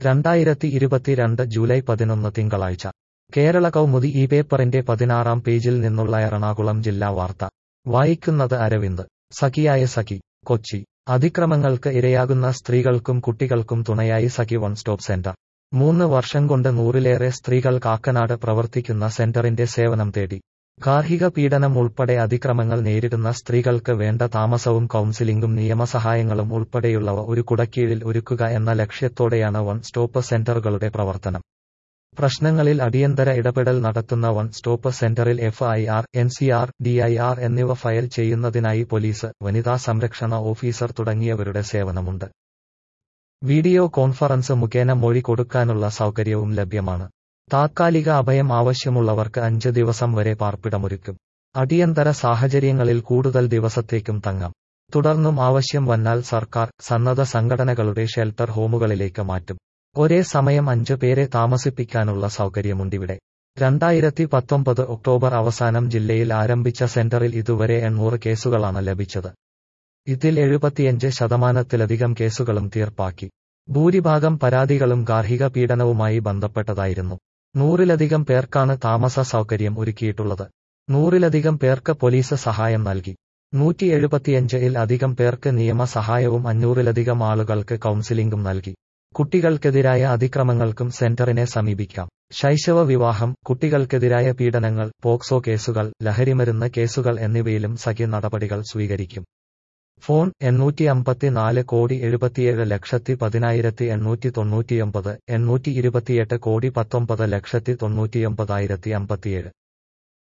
രണ്ടായിരത്തി ഇരുപത്തിരണ്ട് ജൂലൈ പതിനൊന്ന് തിങ്കളാഴ്ച കേരള കൗമുദി ഈ പേപ്പറിന്റെ പതിനാറാം പേജിൽ നിന്നുള്ള എറണാകുളം ജില്ലാ വാർത്ത വായിക്കുന്നത് അരവിന്ദ് സഖിയായ സഖി കൊച്ചി അതിക്രമങ്ങൾക്ക് ഇരയാകുന്ന സ്ത്രീകൾക്കും കുട്ടികൾക്കും തുണയായി സഖി വൺ സ്റ്റോപ്പ് സെന്റർ മൂന്ന് വർഷം കൊണ്ട് നൂറിലേറെ സ്ത്രീകൾ കാക്കനാട് പ്രവർത്തിക്കുന്ന സെന്ററിന്റെ സേവനം തേടി ഗാർഹിക പീഡനം ഉൾപ്പെടെ അതിക്രമങ്ങൾ നേരിടുന്ന സ്ത്രീകൾക്ക് വേണ്ട താമസവും കൗൺസിലിംഗും നിയമസഹായങ്ങളും ഉൾപ്പെടെയുള്ളവ ഒരു കുടക്കീഴിൽ ഒരുക്കുക എന്ന ലക്ഷ്യത്തോടെയാണ് വൺ സ്റ്റോപ്പ് സെന്ററുകളുടെ പ്രവർത്തനം പ്രശ്നങ്ങളിൽ അടിയന്തര ഇടപെടൽ നടത്തുന്ന വൺ സ്റ്റോപ്പ് സെന്ററിൽ F I R N C R D I R എന്നിവ ഫയൽ ചെയ്യുന്നതിനായി പോലീസ് വനിതാ സംരക്ഷണ ഓഫീസർ തുടങ്ങിയവരുടെ സേവനമുണ്ട് വീഡിയോ കോൺഫറൻസ് മുഖേന മൊഴി കൊടുക്കാനുള്ള സൗകര്യവും ലഭ്യമാണ് താത്കാലിക അഭയം ആവശ്യമുള്ളവർക്ക് അഞ്ച് ദിവസം വരെ പാർപ്പിടമൊരുക്കും അടിയന്തര സാഹചര്യങ്ങളിൽ കൂടുതൽ ദിവസത്തേക്കും തങ്ങാം തുടർന്നും ആവശ്യം വന്നാൽ സർക്കാർ സന്നദ്ധ സംഘടനകളുടെ ഷെൽട്ടർ ഹോമുകളിലേക്ക് മാറ്റും ഒരേ സമയം അഞ്ചു പേരെ താമസിപ്പിക്കാനുള്ള സൗകര്യമുണ്ടിവിടെ രണ്ടായിരത്തി പത്തൊമ്പത് ഒക്ടോബർ അവസാനം ജില്ലയിൽ ആരംഭിച്ച സെന്ററിൽ ഇതുവരെ എണ്ണൂറ് കേസുകളാണ് ലഭിച്ചത് ഇതിൽ എഴുപത്തിയഞ്ച് ശതമാനത്തിലധികം കേസുകളും തീർപ്പാക്കി ഭൂരിഭാഗം പരാതികളും ഗാർഹിക പീഡനവുമായി ബന്ധപ്പെട്ടതായിരുന്നു നൂറിലധികം പേർക്കാണ് താമസ സൗകര്യം ഒരുക്കിയിട്ടുള്ളത് നൂറിലധികം പേർക്ക് പോലീസ് സഹായം നൽകി നൂറ്റി എഴുപത്തിയഞ്ചിൽ അധികം പേർക്ക് നിയമസഹായവും അഞ്ഞൂറിലധികം ആളുകൾക്ക് കൗൺസിലിംഗും നൽകി കുട്ടികൾക്കെതിരായ അതിക്രമങ്ങൾക്കും സെന്ററിനെ സമീപിക്കാം ശൈശവ വിവാഹം കുട്ടികൾക്കെതിരായ പീഡനങ്ങൾ പോക്സോ കേസുകൾ ലഹരിമരുന്ന് കേസുകൾ എന്നിവയിലും സഖ്യ നടപടികൾ സ്വീകരിക്കും ഫോൺ എണ്ണൂറ്റി അമ്പത്തിനാല് കോടി എഴുപത്തിയേഴ് ലക്ഷത്തി പതിനായിരത്തി എണ്ണൂറ്റി തൊണ്ണൂറ്റിയൊമ്പത് എണ്ണൂറ്റി ഇരുപത്തിയെട്ട് കോടി പത്തൊമ്പത് ലക്ഷത്തി തൊണ്ണൂറ്റിയൊമ്പതായിരത്തി അമ്പത്തിയേഴ്